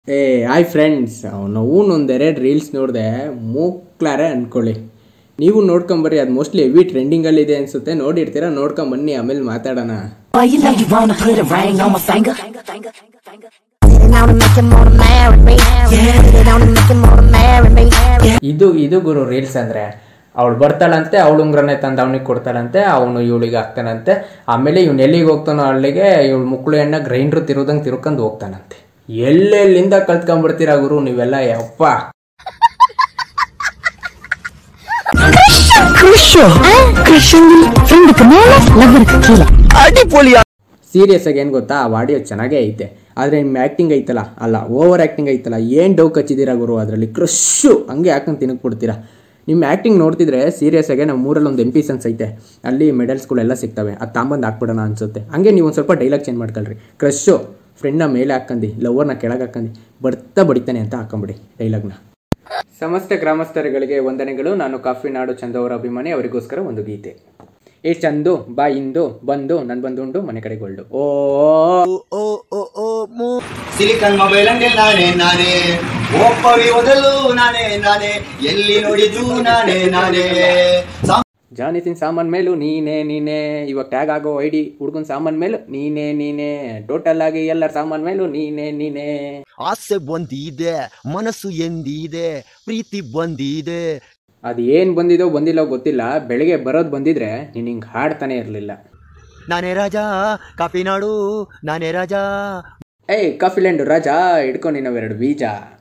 ಏ hi friends ಅವನು ಒಂದೆರಡು ರೀಲ್ಸ್ ನೋಡಿದೆ ಮೂಕ್ಲಾರೆ ಅಂದ್ಕೊಳ್ಳಿ ನೀವು ನೋಡ್ಕೊಂಬರ್ರಿ ಅದು ಮೋಸ್ಟ್ಲಿ ಹೆವಿ ಟ್ರೆಂಡಿಂಗಲ್ಲಿದೆ ಅನಿಸುತ್ತೆ ನೋಡಿರ್ತೀರ ನೋಡ್ಕೊಂಬನ್ನಿ ಆಮೇಲೆ ಮಾತಾಡೋಣ Boy, you know you wanna put a ring on my finger. Sitting on and make him wanna marry me. Sitting on and make him wanna marry me. ಇದು ಇದು ಗುರು ರೀಲ್ಸ್ ಅಂದರೆ ಅವಳು ಬರ್ತಾಳಂತೆ ಅವಳು ಉಂಗ್ರನೇ ತಂದು ಅವನಿಗೆ ಕೊಡ್ತಾಳಂತೆ ಅವನು ಇವಳಿಗೆ ಹಾಕ್ತಾನಂತೆ ಆಮೇಲೆ ಇವ್ನು ಎಲ್ಲಿಗೆ ಹೋಗ್ತಾನೋ ಅಲ್ಲಿಗೆ ಇವಳು ಮುಕ್ಕಳು ಎಣ್ಣ ಗ್ರೈಂಡ್ರು ತಿರುದಂಗೆ ತಿರ್ಕೊಂಡು ಹೋಗ್ತಾನಂತೆ ಎಲ್ಲೆಲ್ಲಿಂದ ಕಲ್ತ್ಕೊಂಡ್ಬಿಡ್ತೀರಾ ಗುರು ನೀವೆಲ್ಲ ಯಪ್ಪ ಸೀರಿಯಸ್ ಆಗಿ ಏನು ಗೊತ್ತಾ ಆ ಆಡಿಯೋ ಚೆನ್ನಾಗೇ ಐತೆ ಆದರೆ ನಿಮ್ಮ ಆ್ಯಕ್ಟಿಂಗ್ ಐತಲ್ಲ ಅಲ್ಲ ಓವರ್ ಆ್ಯಕ್ಟಿಂಗ್ ಐತಲ್ಲ ಏನು ಡೌ ಕಚ್ಚಿದ್ದೀರಾ ಗುರು ಅದರಲ್ಲಿ ಕ್ರಶ್ಶು ಹಂಗೆ ಹಾಕೊಂಡು ತಿನ್ನಕ್ಬಿಡ್ತೀರಾ ನಿಮ್ಮ ಆ್ಯಕ್ಟಿಂಗ್ ನೋಡ್ತಿದ್ರೆ ಸೀರಿಯಸ್ ಆಗಿ ನಮ್ಮ ಊರಲ್ಲಿ ಒಂದು ಎಂ ಪಿ ಸನ್ಸ್ ಐತೆ ಅಲ್ಲಿ ಮೆಡಲ್ಸ್ಗಳೆಲ್ಲ ಸಿಗ್ತವೆ ಅದು ತಾಂಬಂದು ಹಾಕ್ಬಿಡೋಣ ಅನ್ಸುತ್ತೆ ಹಂಗೆ ನೀವು ಒಂದು ಸ್ವಲ್ಪ ಡೈಲಾಗ್ ಚೇಂಜ್ ಮಾಡ್ಕೊಳ್ರಿ ಕ್ರಶ್ಶು ಫ್ರೆಂಡ್ನ ಮೇಲೆ ಹಾಕ್ಕಂದು ಲವರ್ನ ಕೆಳಗೆ ಹಾಕ್ಕಂದು ಬರ್ತಾ ಬಡಿತಾನೆ ಅಂತ ಹಾಕೊಂಬಿಡಿ ಡೈಲಾಗ್ನ ಸಮಸ್ತ ಗ್ರಾಮಸ್ಥರುಗಳಿಗೆ ವಂದನೆಗಳು ನಾನು ಕಾಫಿ ನಾಡು ಚಂದು ಅವರ ಅಭಿಮಾನಿ ಅವರಿಗೋಸ್ಕರ ಒಂದು ಗೀತೆ ಏ ಚಂದು ಬಾ ಇಂದು ಬಂದು ನನ್ ಬಂದುಂಡು ಮನೆ ಕಡೆಗೊಳ್ಳು ಓ ಸಿಲಿಕಾನ್ ಮೊಬೈಲ್ ಅಂಗಡಿ ನಾನೇ ನಾನೇ ಒಪ್ಪವಿ ಮೊದಲು ನಾನೇ ನಾನೇ ಎಲ್ಲಿ ನೋಡಿದ್ರು ನಾನೇ ನಾನೇ ಸಾ- ಜಾನಿಸಿನ ಸಾಮಾನ್ ಮೇಲೂ ನೀನೇ ನೀನೇ ಇವಾಗ ಟ್ಯಾಗ್ ಆಗೋ ಐಡಿ ಹುಡ್ಗನ್ ಸಾಮಾನ್ ಮೇಲೂ ನೀನೇ ನೀನೇ ಟೋಟಲ್ ಆಗಿ ಎಲ್ಲರ ಸಾಮಾನ್ ಮೇಲೂ ನೀನೇ ನೀನೇ ಆಸೆ ಬಂದಿದೆ ಮನಸ್ಸು ಎಂದಿದೆ ಪ್ರೀತಿ ಬಂದಿದೆ ಅದು ಏನು ಬಂದಿದೋ ಬಂದಿಲ್ಲೋ ಗೊತ್ತಿಲ್ಲ ಬೆಳಿಗ್ಗೆ ಬರೋದು ಬಂದಿದ್ರೆ ನೀನು ಹಿಂಗೆ ಹಾಡ್ತಾನೆ ಇರಲಿಲ್ಲ ನಾನೇ ರಾಜ ಕಾಫಿ ನಾಡು ನಾನೇ ರಾಜ ಏಯ್ ಕಾಫಿ ಲ್ಯಾಂಡು ರಾಜಾ ಹಿಡ್ಕೊ ನೀನು ಎರಡು ಬೀಜ